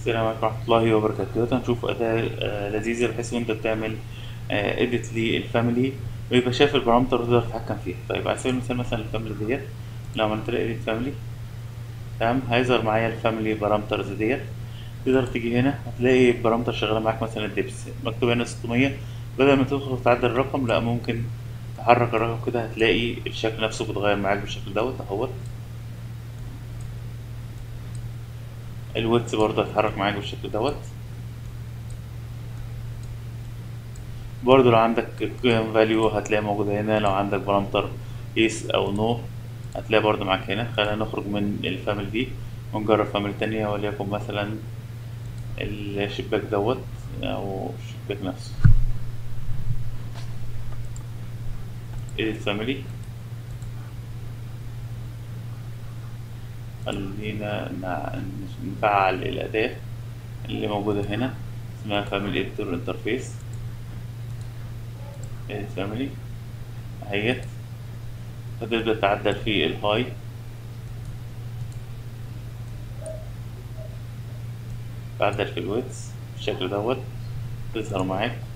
السلام عليكم ورحمة الله وبركاته دلوقتي هنشوف أداة آه، لذيذة بحيث إن أنت بتعمل إيديت للفاميلي ويبقى شايف البارامتر وتقدر تتحكم فيها طيب على سبيل المثال مثلا الفاميلي ديت لو عملت لها إيديت فاميلي تمام هيظهر معايا الفاميلي بارامترز ديت تقدر تيجي هنا هتلاقي البارامتر شغالة معاك مثلا الدبس مكتوب هنا 600 بدل ما تدخل وتعدل الرقم لا ممكن تحرك الرقم كده هتلاقي الشكل نفسه بيتغير معاك بالشكل دوت اهوت الويدث برضه هيتحرك معاك بالشكل دوت برضه لو عندك فاليو هتلاقي موجودة هنا لو عندك بارامتر يس أو نو هتلاقي برضه معاك هنا خلينا نخرج من الفاميلي دي ونجرب فاميلي تانية وليكن مثلا الشباك دوت أو الشباك نفسه edit family خلينا نع- نفعل الأداة اللي موجودة هنا اسمها family editor interface edit family اهيت هتبدأ تعدل في الهاي تعدل في الويدث بالشكل دوت تظهر معاك